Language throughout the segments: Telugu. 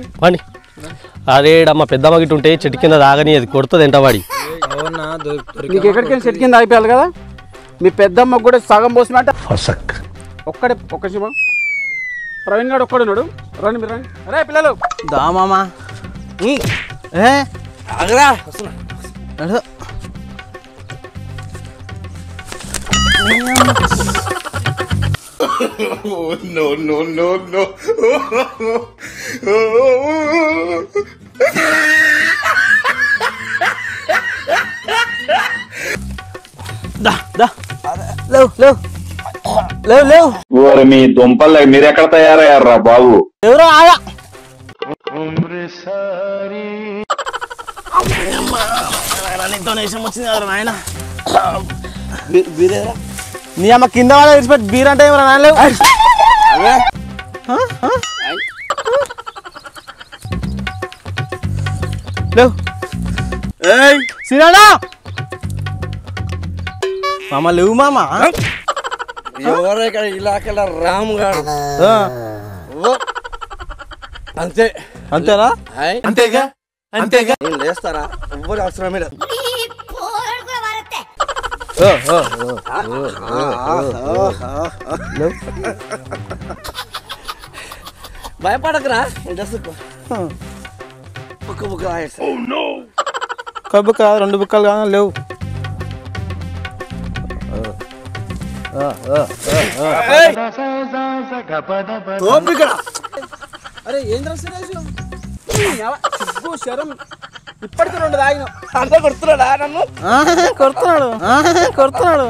రండి వాడి అరే మా పెద్దమ్మ గిట్ట ఉంటే చెట్టు కింద దాగని అది కొడుతుంది ఎంటవాడి అవునా దొరికి నీకు ఎక్కడికైనా సెట్ కింద అయిపోయాలి కదా మీ పెద్దమ్మకు కూడా సగం పోసినట్ట ఒక్కడే ఒక్క నిమిషం ప్రవీణ్ గారు ఒక్కడే ఉన్నాడు రండి మీరు రండి అరే పిల్లలు దా మామా ఏ ఆగరా వస్తున్నా నడు. దా దా లేవు లేవు లేవు లేవు ఓరి మీ దుంపలు మీరెక్కడ తయారయ్యారా బాబు ఎవరో ఆగా వచ్చింది కదా నాయన నీ అమ్మ కింద వాళ్ళ విడిచిపెట్టి బీర్ అంటే ఏమరా నాయన లేవు హ? హ? లేవు ఏయ్ సినాడా మామ లేవు మామ ఎవరు ఇక్కడ ఇలాకెళ్ళ రాము గారు ఆ, అంతే అంతేనా హాయ్ అంతేగా అంతేగా నేను లేస్తారా ఎవ్వరు అవసరమే లేదు ఓ, ఓ, ఓ, లేవు భయపడకరా డ్రెస్ బుక్ బుక్ రాయేస్తా ఒక బుక్క రెండు బుక్కలు కాదు లేవు అరే ఏం రాసు సిగ్గు శరం ఇప్పటికి రెండు తాగిన అంతా కొడుతున్నాడా నన్ను కొడుతున్నాడు కొడుతున్నాడు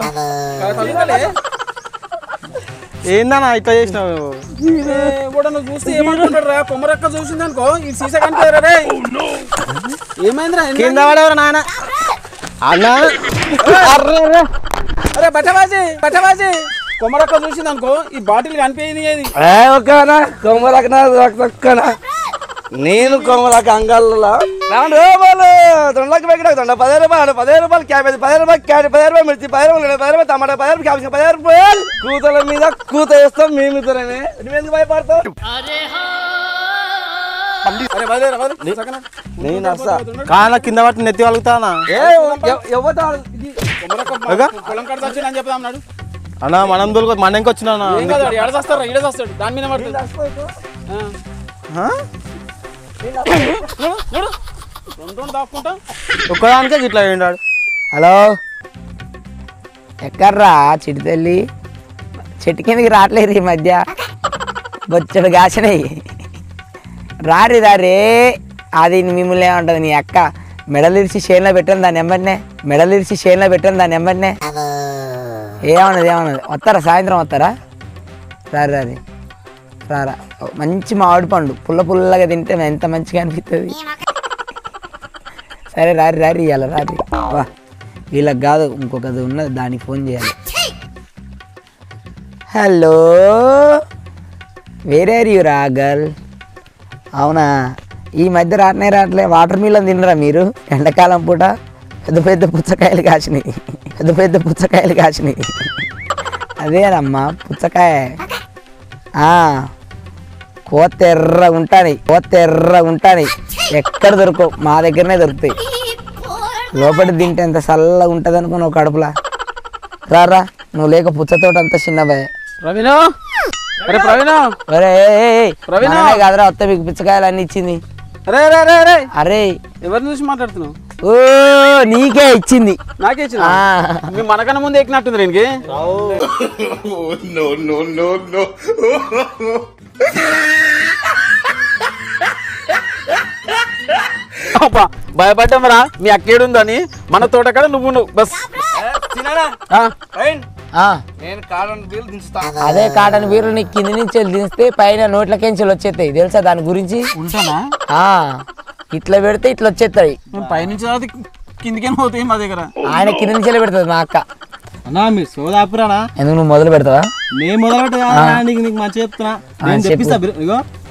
ఏందన్నా ఇట్లా చేసినావు కూడా నువ్వు చూస్తే ఏమనుకుంటాడు రా కొమ్మరక్క చూసింది అనుకో ఈ సీసా కనిపించరా రే ఏమైందిరా కింద పడేవరా నాయన అన్నా అరే బట్టబాజీ బట్టబాజీ కొమ్మరక్క చూసింది అనుకో ఈ బాటిల్ కనిపించింది ఏది ఒక్కనా కొమ్మలకనా ఒక్కనా నేను కొమ్మలక అంగాల్లో రాండి ఓ వాళ్ళు తొండలకి పెక్కడ తొండ పది రూపాయలు పది రూపాయలు క్యాబేజ్ పది రూపాయలు క్యారెట్ పది రూపాయలు మిర్చి పది రూపాయలు పది రూపాయలు టమాటా పది రూపాయలు క్యాబేజ్ పది రూపాయలు కూతల మీద కూత వేస్తాం మేము ఇద్దరనే నువ్వెందుకు భయపడతావు అరే వదిలేరా, వదిలే. సగన. నేను వస్తా కాళ్ళ కింద పట్టి నెత్తి వలుగుతానా ఏ ఎవరు ఇది కొమ్మరక్క అగా? పొలం కడ వచ్చింది అని చెప్తా అన్నాడు అన్నా మనం దొరికి మన ఇంకొచ్చిన ఏం కాదు వాడు ఎడ చేస్తాడు ఈడ చేస్తాడు దాని మీద పడుతుంది ఆ. చూడు, చూడు. రెండు రెండు దాక్కుంటా ఒక్కదానికే ఇట్లా ఏంటాడు హలో ఎక్కడ్రా చిటి తల్లి చెట్టు కిందకి రావట్లేదు ఈ మధ్య బొచ్చడు కాసినాయి రారి రారే అది మిమ్మల్ని ఏమంటుంది నీ అక్క మెడలిరిచి చేనులో పెట్టాను దాన్ని ఎంబడినే మెడలిరిచి చేనులో పెట్టాను దాన్ని ఎంబడినే ఏమన్నది ఏమన్నది వస్తారా సాయంత్రం వస్తారా రారి రారి రారా మంచి మామిడి పండు పుల్ల పుల్లగా తింటే ఎంత మంచిగా అనిపిస్తుంది సరే రారి రారి ఇవ్వాలి రారి వా వీళ్ళకి కాదు ఇంకొకది ఉన్నది దానికి ఫోన్ చేయాలి హలో వేరే యూ రాగల్ అవునా ఈ మధ్య రాటనే రావట్లే వాటర్ మిలన్ తినరా మీరు ఎండాకాలం పూట పెద్ద పెద్ద పుచ్చకాయలు కాసినాయి పెద్ద పెద్ద పుచ్చకాయలు కాసినాయి అదేనమ్మా పుచ్చకాయ ఆ, కోత ఎర్ర ఉంటాయి కోత ఎర్ర ఉంటాయి ఎక్కడ దొరకవు మా దగ్గరనే దొరుకుతాయి లోపల తింటే ఎంత చల్లగా ఉంటుంది అనుకుని ఒక కడుపులా రారా నువ్వు లేక పుచ్చతోట అంత చిన్నబాయ్ ప్రవీణ అరే ప్రవీణ ఒరే ఏయ్, ఏయ్, ఏయ్, ప్రవీణ! మనమే కాదురా వస్తే మీకు పుచ్చకాయలు అన్ని ఇచ్చింది అరే అరే అరే అరే అరే ఎవరిని చూసి మాట్లాడుతున్నావు ఓ నీకే ఇచ్చింది నాకే ఇచ్చిన ఆ, మీ మనకన్నా ముందు ఎక్కినట్టుంది దీనికి అబ్బా, భయపడ్డామరా మీ అక్కేడుందని మన తోటకాడ నువ్వు నువ్వు బస్ తినడా ఆ, ఆ, నేను కారణం వీలు దించుతా అదే కాటన్ వీరు నీకు కింది నుంచి వెళ్ళి దించితే పైన నోట్లకెంచి వచ్చేస్తాయి తెలుసా దాని గురించి ఉంటానా ఆ ఇట్లా పెడితే ఇట్లా వచ్చేస్తాయి మేము పైనుంచి తర్వాత కిందికేం పోతాయి మా దగ్గర ఆయన కింది నుంచి వెళ్ళి పెడుతుంది మా అక్క అన్నా మీరు సోదాపురానా ఎందుకు నువ్వు మొదలు పెడతావా నేను మొదలు నీకు నీకు మంచిగా చెప్తున్నా నేను చెప్పు. తెప్పిస్తా బిర్యానీ. ఇగో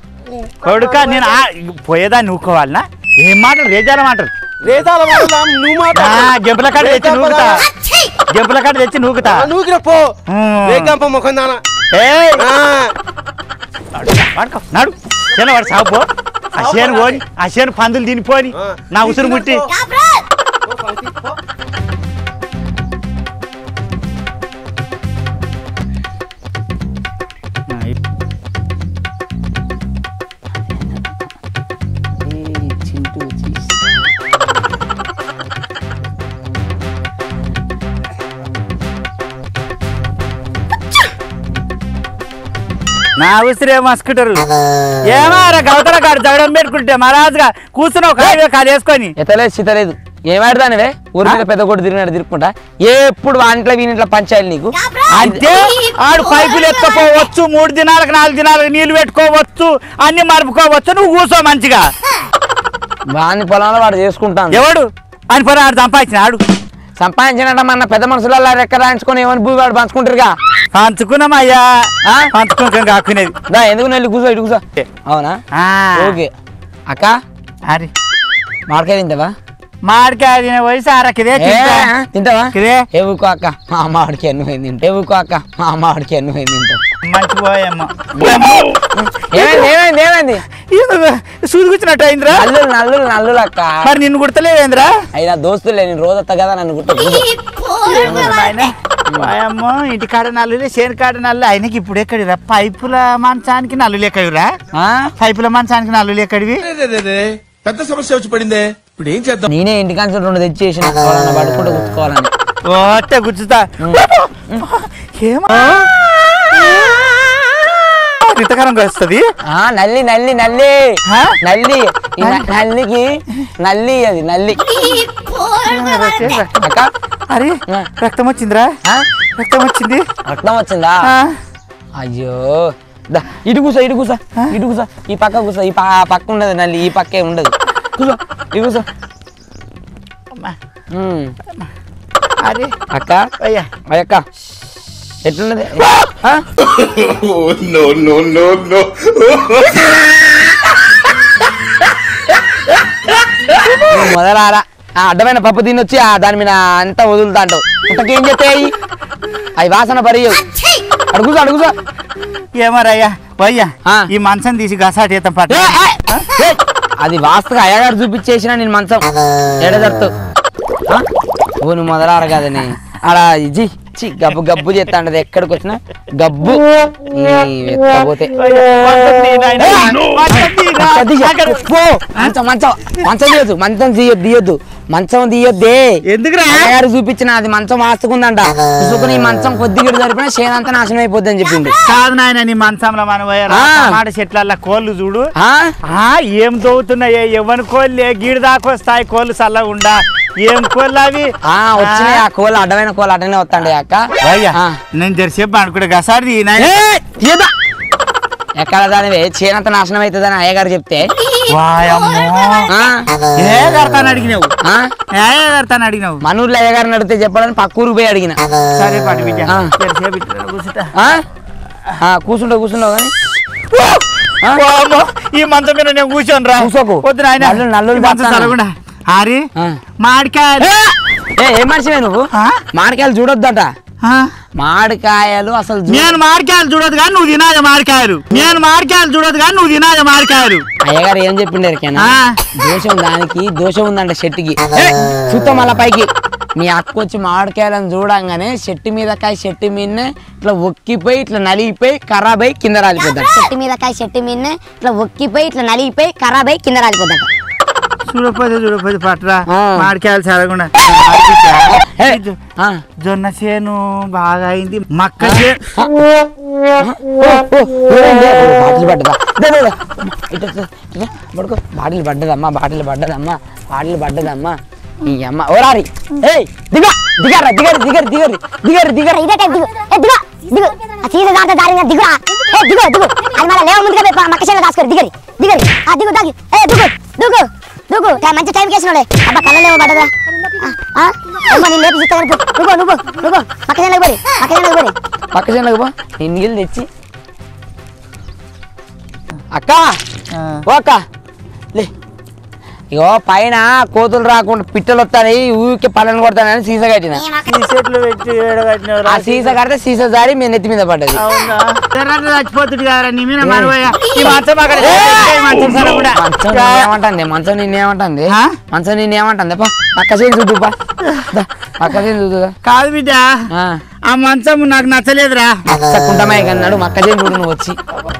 కొడుక నేను ఆ- పోయేదాన్ని నూకోవాలనా ఏం మాటలు రేజాల మాటలు రేతాల వాడలా, నువ్వు మాట ఆ, గెంపుల కాడ తెచ్చి రేతాల నూకుతా వాడలా. గెంపుల కాడ తెచ్చి నూకుతా ఆ, నూకిన పో ఉమ్. రేగంప ముఖం దానా ఏయ్ ఆ, వాడుకో నాడు చిన్న వాడు సాగు ఆ చేను పోని ఆ చేను పందులు తినిపోని ఆ. నా ఉసురు ముట్టి పో, పంపి, పో. నా ఉసిరే మస్కుటరు ఏమారా గవతల కాడు జగడం పెట్టుకుంటే మహారాజుగా కూర్చున్నావు కాలు కాలు వేసుకొని ఎత్తలేదు చితలేదు ఏమాడదానివే ఊరి మీద పెద్ద కొట్టు తిరిగినట్టు తిరుక్కుంటా ఎప్పుడు వానిట్లో వీనింట్లో పంచాలి నీకు అంటే ఆడు పైపులు ఎత్తుకోవచ్చు మూడు దినాలకు నాలుగు దినాలకు నీళ్లు పెట్టుకోవచ్చు అన్ని మరుపుకోవచ్చు నువ్వు కూర్చో మంచిగా వాని పొలంలో వాడు చేసుకుంటాను ఎవడు అని పని ఆడు సంపాదించిన ఆడు సంపాదించినట్ట మన పెద్ద మనుషులలో రెక్క రాయించుకొని ఏమని భూమి వాడు పంచుకుంటారుగా పంచుకున్నామయ్యా ఆ? పంచుకోక కాకునేది దా ఎందుకు నెల్లి కూర్చో ఇటు కూర్చో అవునా ఆ. ఓకే అక్క అరే మామిడికాయ తింటావా మాడికాయ తినే వయసు అరకిదే ఏ, తింటావా కిదే ఏ ఊకో అక్క మా మామిడికాయ నువ్వు ఏం తింటావు ఏ ఊకో అక్క మా మామిడికాయ నువ్వు ఏం తింటావు మంచి పోయమ్మ ఏమైంది ఏమైంది ఏమైంది సూది కూర్చున్నట్టు అయిందిరా నల్లులు నల్లులు నల్లులు అక్క మరి నిన్ను కుడతలేవేంద్రా అయినా దోస్తులే నేను రోజు వస్తా కదా నన్ను గుట్ట అమ్మో ఇంటి కాడ నల్లులే చేను కాడ నల్లు ఆయనకి ఇప్పుడు ఎక్కడిరా పైపుల మంచానికి నల్లులు ఎక్కడిరా పైపుల మంచానికి నల్లులు ఎక్కడివి పెద్ద సమస్య వచ్చి పడిందే ఇప్పుడు ఏం చేద్దాం నేనే ఇంటికాంచి రెండు తెచ్చి చేసిన ఎవరన్నా పడుకుంటూ గుచ్చుకోవాలని ఓటే గుచ్చుతా ఏమా ఇంతకాలంగా వస్తుంది ఆ నల్లి నల్లి నల్లి ఆ? నల్లి ఈ న- నల్లికి నల్లి అది నల్లి అక్క అరే ఆ. రక్తం వచ్చిందిరా ఆ? రక్తం వచ్చింది రక్తం వచ్చిందా ఆ. అయ్యో దా ఇటు కూసో ఇటు కూసో ఇటు కూసో ఈ పక్క కూసో ఈ ప- ఆ పక్క ఉండదు నల్లి ఈ పక్కే ఉండదు కూసో ఇటు కూసో అమ్మా. ఉమ్. అరే అక్క అయ్యా అయ్యక్క ఎట్లున్నది ఆ? నో నో నో నో నువ్వు మొదలారా ఆ అడ్డమైన పప్పు తినొచ్చి ఆ దాని మీద అంతా వదులుతా అంటావు పుట్టకేం చెప్తాయి అవి వాసన పరియవు అడుగుసో అడుగుసో ఏమరయ్యా వయ్యా ఆ. ఈ మంచం తీసి గసాటి ఎత్తం పట్ట అది వాస్తుగా అయ్యగారు చూపించేసిన నేను మంచం ఎడదత్తు ఓ నువ్వు మొదలార కదని ఆడ ఇజి చి గబ్బు గబ్బు చేస్తా అంటది ఎక్కడికి వచ్చినా గబ్బు ఈ ఎత్తకపోతే మంచం తీ నాయనా. మంచం తీరా. మంచం తీయ. అక్కడ. పో. మంచం మంచం మంచం తీయొద్దు మంచం తీయొద్దు తీయొద్దు మంచం తీయొద్దే ఎందుకురా అయ్యగారు చూపించిన అది మంచం వాస్తుకుందంట చూసుకుని ఈ మంచం కొద్దిగా సరిపోయినా చేనంతా నాశనం అయిపోద్ది అని చెప్పిండు కాదు నాయన నీ మంచంలో మనం పోయారా ఆ. టమాట చెట్లల్లో కోళ్ళు చూడు ఆ? ఆ ఏం దోవుతున్నాయే ఎవరి కోళ్ళే గీడు దాకా వస్తాయి కోళ్ళు చల్లగా ఉండా ఏం కోళ్ళు అవి ఆ వచ్చినాయి ఆ కోళ్ళు అడ్డమైన కోళ్ళు అడ్డనే వస్తాండి అక్క అయ్యా ఆ. నేను జరిసేపు అనుకుంటే గసారి నాయన ఏయ్, తీయద్దా. ఎక్కడ దానివే చేనంత నాశనం అవుతుందని అయ్యగారు చెప్తే వాయమ్మో ఆ? ఏ కడతాను అడిగినావు ఆ? ఏ కడతాను అడిగినావు మన ఊర్లో అయ్యగారిని అడిగితే చెప్పడానికి పక్కూరు పోయి అడిగిన సరే పాటి బిడ్డ ఆ. జరిసేపు ఇట్లా కూర్చుంటా ఆ? ఆ, కూర్చుంటావు కూర్చుంటావు కానీ ఆ? వామ్మో, ఈ మంచం మీద నేను కూర్చోను రా కూసోకు. వద్దు నాయన నల్లులు- నల్లులు ఈ మంచం పడతాను. చల్లగుండా ఆరి ఆ. మాడికాయలు ఏ ఏం మనిషివే నువ్వు ఆ? మామిడికాయలు చూడొద్దట ఆ? మామిడికాయలు అసలు చూ- నేను మామిడికాయలు చూడదు కానీ నువ్వు తినాలి మామిడికాయలు నేను మామిడికాయలు చూడదు కానీ నువ్వు తినాలి మామిడికాయలు అయ్యగారు ఏం చెప్పిండు ఎరికేనా ఆ. దోషం దానికి దోషం ఉందంట చెట్టుకి చూస్తాం మళ్ళా పైకి మీ అక్క వచ్చి మామిడికాయలను చూడంగానే చెట్టు మీద కాయ చెట్టు మీదనే ఇట్లా ఒక్కిపోయి ఇట్లా నలిగిపోయి ఖరాబ్ అయి కింద రాలిపోద్దాం చెట్టు మీద కాయ చెట్టు మీద ఇట్లా ఒక్కిపోయి ఇట్లా నలిగిపోయి ఖరాబ్ అయి కింద రాలిపోద్దాం చూడపోతే చూడపోతే పట్రా ఆ. మామిడికాయలు చల్లకుండా ఏ, ఆ. జొన్న చేను బాగా అయింది మక్క చేను ఓ, ఓ, ఏంటి? ఓ, బాటిల్ పడ్డదా దే, దే, దే. ఇటు, ఇటు, ఇటు, పడుకో బాటిల్ పడ్డదమ్మా బాటిల్ పడ్డదమ్మా బాటిల్ పడ్డదమ్మా ఈ అమ్మ ఓరారి ఏయ్ దిగ దిగరా దిగరు దిగరు దిగరు దిగరు దిగరు ఇదే టైప్ దిగు ఏ దిగు దిగు ఆ చీర దాంట్లో దారిన దిగురా ఏ దిగు దిగు అది మళ్ళీ లేవ ముందుగా పోయి మక్క చేను దాచుకోరు దిగరి దిగరి ఆ దిగు దాగి ఏ దిగు దిగు దిగు టైం మంచి టైం కేసినోడే అబ్బా కళ్ళలేమో పడ్డదా ఆ, ఆ? అమ్మ నేను లేపి చూస్తా కానీ పో. నువ్వు నువ్వు నువ్వు మక్క చేనులకు పోరి మక్క చేనులకు పోరి పక్క చేనులకు పో నేను నీళ్ళు తెచ్చి అక్క ఓ అక్క లే ఇగో పైన కోతులు రాకుండా పిట్టలు వస్తాయి ఊరికే పళ్ళని కొడతానని సీసా కట్టిన ఈ చెట్లు పెట్టి ఏడగట్టినవు ఆ సీసా కడితే సీసా జారి మీ నెత్తి మీద పడ్డది అవునా ఎర్రగా చచ్చిపోతుంది కదా నీ మీద మరువయ్యా ఈ మంచం అక్కడ పెట్టేయ్, మంచం చల్లకుండా. మంచం నిన్నేమంటుంది మంచం నిన్నేమంటుంది ఆ? మంచం నిన్నేమంటుంది పా పక్క చేసి చూద్దు పా దా, పక్క చేసి చూద్దుదా కాదు బిడ్డ ఆ మంచం నాకు నచ్చలేదురా కుంటమాయి కన్నాడు మక్క చేసి చూడు నువ్వు వచ్చి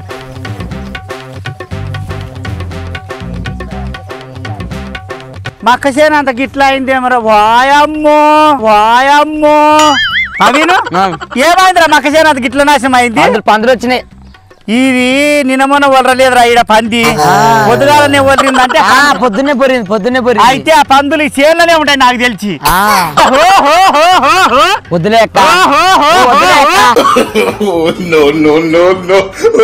మక్క చేను అంత గిట్లా అయిందేమరా వాయమ్మో వాయమ్మో అవిను ఆ. ఏమైందిరా మక్క చేను అంత గిట్ల నాశనం అయింది పందులు పందులు వచ్చినాయి ఇది నిన్న మొన్న వదలలేదురా ఈడ పంది పొద్దుగాలనే వదిలిందంటే ఆ, పొద్దున్నే పొరింది పొద్దున్నే పొరింది అయితే ఆ పందులు ఈ చేనులోనే ఉంటాయి నాకు తెలిసి ఆ, హో, హో, హో, హో, హో. వద్దులే అక్క హో, హో, హో, ఓ, వద్దులే హో, అక్క హో. no, no, no, no.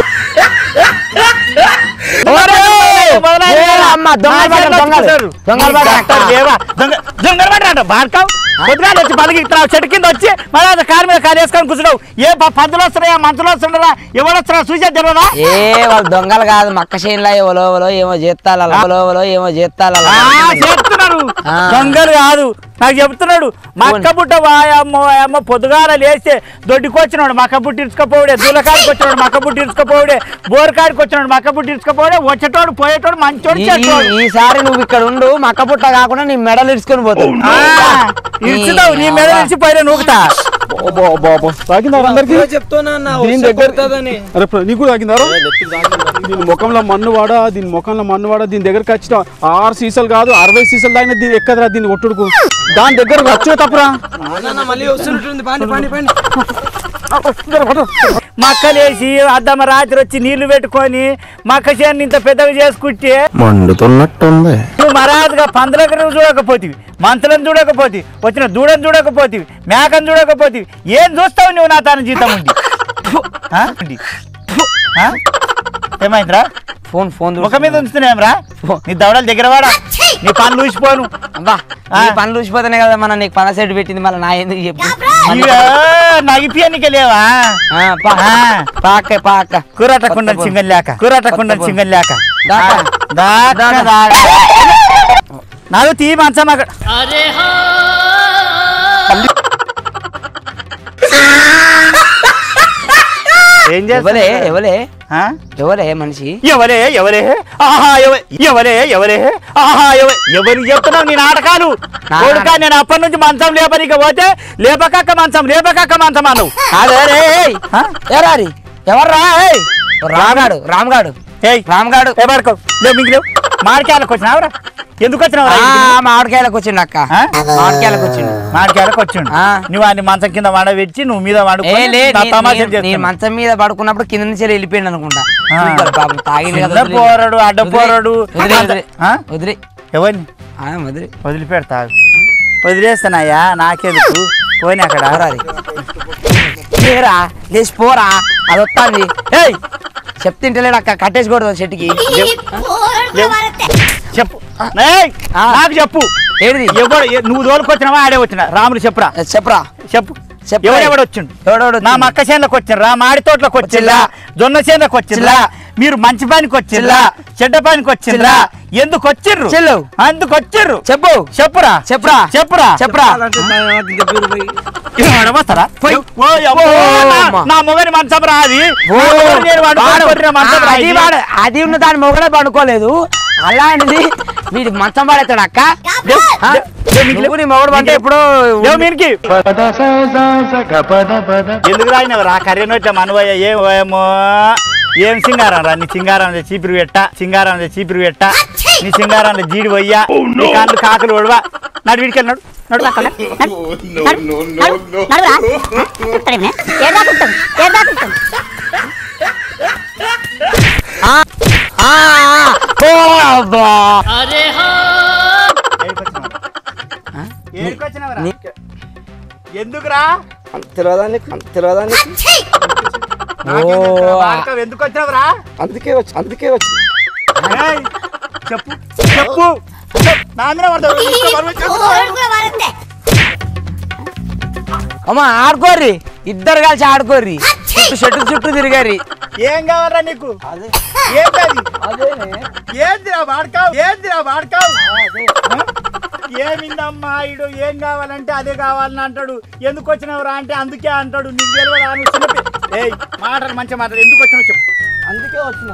ఏరా అమ్మ, దొంగలు పడ్డారు, దొంగలు. దొంగలు పడ్డారు అక్క. దొంగలు పడ్డాడు బార్కావు పొద్దుగాల వచ్చి పలికి ఇస్తున్నావు చెట్టు కింద వచ్చి మళ్ళీ అది కారు మీద కారు వేసుకొని కూర్చున్నావు ఏ ప- పందులు వస్తున్నాయా మంతులు వస్తున్నారా ఎవరు వస్తున్నారా చూసే తెలియదా ఏ వాళ్ళు దొంగలు కాదు మక్క చేనులా ఎవలో ఎవలో ఏమో చేస్తాల ఎవలో ఎవలో ఏమో చేస్తాల ఆ, చేస్తున్నారు ఆ. దొంగలు కాదు నాకు చెప్తున్నాడు మక్క బుట్ట వాయమ్మ వాయమ్మ పొద్దుగాల లేస్తే దొడ్డికొచ్చినాడు మక్క బుట్టి ఇరుచుకపోవడే దూలకాడికి వచ్చినాడు మక్క బుట్టి ఇరుచుకపోవడే బోరకాడికి వచ్చినాడు మక్క బుట్టి ఇరుచుకపోవడే వచ్చేటోడు పోయేటోడు మంచోడు చెడ్డోడు. ఈసారి నువ్వు ఇక్కడ ఉండు మక్క పుట్ట కాకుండా నీ మెడలు ఇరుచుకొని పోతావు ఆ, ఇరుచుతావు నీ మీద నుంచి పైన నూకుతా తాకిందారు అందరికి చెప్తున్నా దీని దగ్గర అరే ప్ర- నీకు తాకిందారు దీని ముఖంలో మన్ను వాడ దీని ముఖంలో మన్ను వాడ దీని దగ్గరకు వచ్చిన ఆరు సీసాలు కాదు అరవై సీసాలు తాగిన దీని ఎక్కదరా దీని ఒట్టుడుకు దాని దగ్గర వచ్చో తప్పురా మళ్ళీ వస్తుంటుంది పండి పండి పండి మక్కలేసి అద్దమ్మ రాత్రి వచ్చి నీళ్లు పెట్టుకొని మక్క చేను ఇంత పెద్దగా చేసుకుంటే మండుతున్నట్టుంది నువ్వు మరాదుగా పందులకు చూడకపోతివి మంతులను చూడకపోతివి వచ్చిన దూడని చూడకపోతివి మేకను చూడకపోతివి ఏం చూస్తావు నువ్వు నా తన జీతం ఉంది ఆ? ఉంది. ఆ? ఏమైందిరా ఫోన్ ఫోన్ ముఖం మీద ఉంచుతున్నాయంరా నీ దవడలు దగ్గర వాడా నీ పనులు ఊసిపోను అబ్బా ఆ. నీ పనులు ఊసిపోతేనే కదా మన నీకు పన సెట్ పెట్టింది మళ్ళీ నా ఎందుకు చెప్పు నగిపియనికే లేవా ఆ, పా ఆ. పాక పాక కూరటకుండా కొత్త చింగల్ లేక కూరటకుండా కొత్త చింగల్ లేక దాకా. దాకా దాకా. నాకు తీ మంచం అక్కడ ఏం ఎవలే చేస్తావు ఎవలే ఆ? ఎవలే మనిషి ఎవరే ఎవరే ఆహా ఎవ- ఎవరే ఎవరే ఆహా ఎవ- ఎవరు చెప్తున్నావు నీ నాటకాలు నా- కొడుకా నేను అప్పటి నుంచి మంచం లేపనికి పోతే లేపకక్క మంచం లేపకక్క మంచం అను కాదే రే ఏయ్. ఆ? ఎరారి ఎవర్రా ఏయ్ రామ్గాడు రామ్గాడు ఏయ్ రామ్గాడు ఏ పడుకో లేవు మీకు లేవు మామిడికాయలకు వచ్చినావురా ఎందుకు వచ్చినావు ఆ, మామిడికాయలకు వచ్చిండు అక్క ఆ? మామిడికాయలకు వచ్చిండు మామిడికాయలకు వచ్చిండు ఆ. నువ్వు ఆయన మంచం కింద వండబెట్టి నువ్వు మీద ఏ వండుకొని లే నా నీ- తమాషాలు నీ- నీ చేస్తున్నావు. మంచం మీద పడుకున్నప్పుడు కింద నుంచి వెళ్ళిపోయింది అనుకుంటా ఆ. చూస్తారు పాపం తాగిండు కదా చిన్న వదిలేయ్. పోరడు, అడ్డ వదిలేయ్. పోరడు. వదిలేయ్, వదిలేయ్. ఆ? వదిలేయ్. ఎవరిని ఆ, వదిలేయ్. వదిలిపెడతా వదిలేస్తానయ్యా నాకెందుకు పోయిన అక్కడ పోరారి. లేరా లేచి పోరా అది వస్తుంది ఏయ్ చెప్తింటలేడు అక్క కట్టేసి కొడదాం చెట్టుకి చెప్పు ఏయ్, ఆ. నాకు చెప్పు ఏడిది ఎవడు ఏ- నువ్వు తోలుకొచ్చినావా ఆడే వచ్చినా రాములు చెప్పురా చెప్పరా చెప్పు చెప్పు. ఎవడెవడు వచ్చిండు ఎవడెవడు నా వచ్చిండు? మక్క చేనులకు వచ్చిండ్రా మాడి తోటలకు వచ్చిండ్రా జొన్న చేనులకు వచ్చిండ్రా మీరు మంచి పనికి వచ్చిండ్రా చెడ్డ పనికి వచ్చిండ్రా ఎందుకు వచ్చిర్రు చెల్లు. అందుకు వచ్చిర్రు చెప్పు చెప్పురా చెప్పురా. చెప్పురా చెప్పరా వస్తారా ఓ, అబ్బో, నా- నా మొగని మంచం రా అది ఓ, నా మొగని నేను వండుకొని వాడు- కొట్టిన మంచం రా అది ఇది. వాడు అది ఉన్న దాని మొగడే పండుకోలేదు అలాంటిది వీడి మంచం పడేస్తాడు అక్క ఆ? నువ్వు నీ మొగడు అంటే ఎప్పుడో లేవు మీనికి ఎందుకు రాయినవు రా కర్రెనొచ్చా మనవయ్య ఏం ఏమో ఏం సింగారం రా నీ సింగారం చీపిరి పెట్ట సింగారం చీపిరి పెట్ట నీ సింగారం జీడి పోయ్యా నీ కాళ్ళు కాకులు ఒడవా నడు వీడికి నడు నడు అక్కడ నడురా ఏడా కుట్టం ఏడా కుట్టం ఆ, ఆ, ఓ అబ్బా. ఎందుకురా తెలియదా నీకు తెలియదా నీకు నాకెందుకురా? బాడకావు, ఎందుకు వచ్చినావురా అందుకే వచ్చి అందుకే వచ్చి ఏయ్, చెప్పు చెప్పు చెప్పు. నా మీద పడతావు. ఇంకో బరువు చెప్పు. అమ్మ ఆడుకోర్రి ఇద్దరు కలిసి ఆడుకోర్రి చుట్టూ చెట్టు చుట్టూ తిరిగారి ఏం కావాలా నీకు ఏంటది ఏందిరా వాడకావు ఏందిరా వాడకావు ఏమిందమ్మా ఇడు ఏం కావాలంటే అదే కావాలని అంటాడు ఎందుకు వచ్చినావురా అంటే అందుకే అంటాడు నీకు తెలియదా నువ్వు చిన్నపి ఏయ్ మాటలు మంచిగా మాటలు ఎందుకు వచ్చినావు చెప్పు అందుకే వచ్చిన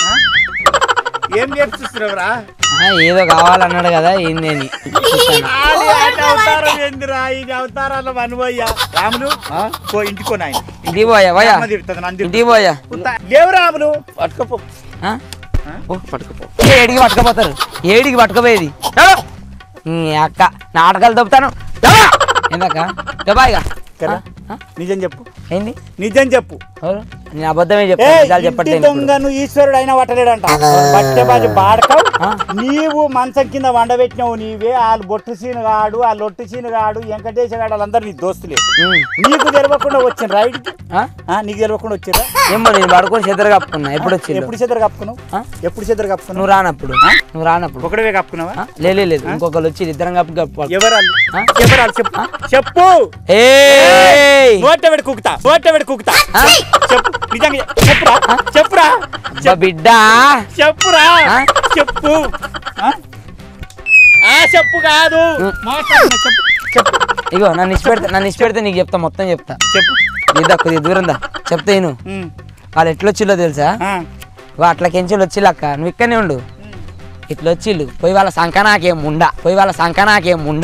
ఏం నేర్పిస్తున్నావురా ఆ, ఏదో కావాలన్నాడు కదా ఏంది అని ఆడి ఆట అవతారం ఏందిరా ఇది అవతారాల అనుభయ్యా రాములు పో ఇంటికో నాయన ఇంటికి పోయా పోయా అమ్మ తిడుతుంది నన్ను ఇంటికి పోయా తిడుతుంది. లేవు రాములు పట్టుకపో ఆ? ఓ పట్టుకపో ఏడికి పట్టుకపోతారు ఏడికి పట్టుకపోయేది ఎవరు? నీ అక్క నాటకాలు దొబ్బుతాను ఏందక్క దబాయిగా కదా నిజం చెప్పు ఏంది నిజం చెప్పు ఎవరు నేను అబద్ధమే ఏ చెప్తాను నిజాలు ఇంటి చెప్పట్లేదు దొంగ నువ్వు ఈశ్వరుడు అయినా పట్టలేడంట బట్టె బాజి బాడకవు నీవు మంచం కింద వండబెట్టినావు నీవే వాళ్ళు బొట్టు సీను గాడు ఆ లొట్టు సీను గాడు వెంకటేశ గాడు వాళ్ళందరూ నీ దోస్తులే నీకు తెలవకుండా వచ్చిన రైడ్ నీకు తెలవకుండా వచ్చిరా ఏమో నేను పడుకొని చెద్దరు కప్పుకున్నా ఎప్పుడు వచ్చి ఎప్పుడు చెద్దరు కప్పుకున్నావు ఎప్పుడు చెద్దరు కప్పుకున్నావు నువ్వు రానప్పుడు నువ్వు రానప్పుడు ఒకటివే కప్పుకున్నావా ఆ? లే లే, లేదు ఇంకొకరు వచ్చి ఇద్దరం కప్పు కప్పు ఎవరాలు ఎవరాలు చెప్పు చెప్పు ఏయ్! నోట పెడి కుక్కుతా నోట పెడి కుక్కుతా చెప్పు నిజంగా చెప్పురా చెప్పురా అబ్బా బిడ్డ చెప్పురా చెప్పు ఆ? ఆ చెప్పు కాదు మాట్లాడుతున్నా చెప్పు చెప్పు ఇగో నన్ను ఇచ్చిపెడితే నన్ను ఇచ్చిపెడితే నీకు చెప్తా మొత్తం చెప్తా చెప్పు ఇద్దా కొద్దిగా దూరం దా చెప్తా నేను ఉమ్. వాళ్ళు ఎట్లా వచ్చిల్లో తెలుసా ఆ. వా అట్లా కెంచులు వచ్చిల్లక్క నువ్వు ఇక్కడనే ఉండు ఇట్లా వచ్చిళ్ళు పోయి వాళ్ళ సంఖ నాకేం ముండ పోయి వాళ్ళ సంఖ నాకేం ముండ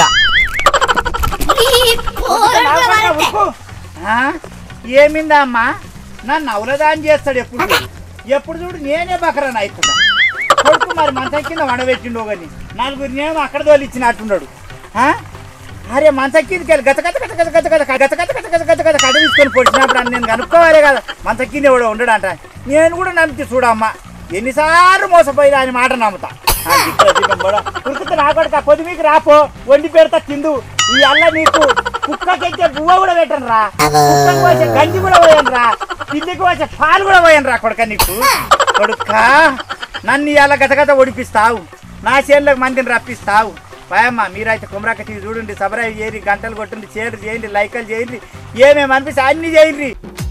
ఆ? ఏమిందా అమ్మా నన్ను అవలదాని చేస్తాడు ఎప్పుడు చూడు. ఎప్పుడు చూడు నేనే బకరాని అవుతున్నా కొడుకు మరి మంచం కింద వండబెట్టిండు కానీ నలుగురినేమో అక్కడ తోలిచ్చినట్టున్నాడు ఆ? అరే మంచం కిందకి వెళ్ళి గత గత గత గత గత గత గత గత గత గత గత గత కట్ట తీసుకొని పొడిచినప్పుడు అని నేను కనుక్కోవాలే కదా మంచం కింద ఎవడో ఉండడంట నేను కూడా నమ్మితే చూడమ్మా ఎన్నిసార్లు మోసపోయి ఆయన మాట నమ్ముతా ఆ, దిక్కులో దీపం కూడా. ఉరుకుతా నా కొడుకు పొద్దు మీకు రాపో వండి పెడతా తిందు ఈ అల్ల నీకు కుక్కకెక్కే బువ్వ కూడా పెట్టను రా కుక్కకి వచ్చే గంజి కూడా పోయాను రా పిల్లికి వచ్చే పాలు కూడా పోయాను రా కొడుక నీకు కొడుక నన్ను ఇలా గతగత ఒడిపిస్తావు నా చేనులకు మందిని రప్పిస్తావు పాయమ్మ మీరైతే కుమరాక టీవీ చూడండి సబ్స్క్రైబ్ చేయండి గంటలు కొట్టండి షేర్ చేయండి లైకలు చేయండి ఏమేమి అనిపిస్తే అన్ని చేయండి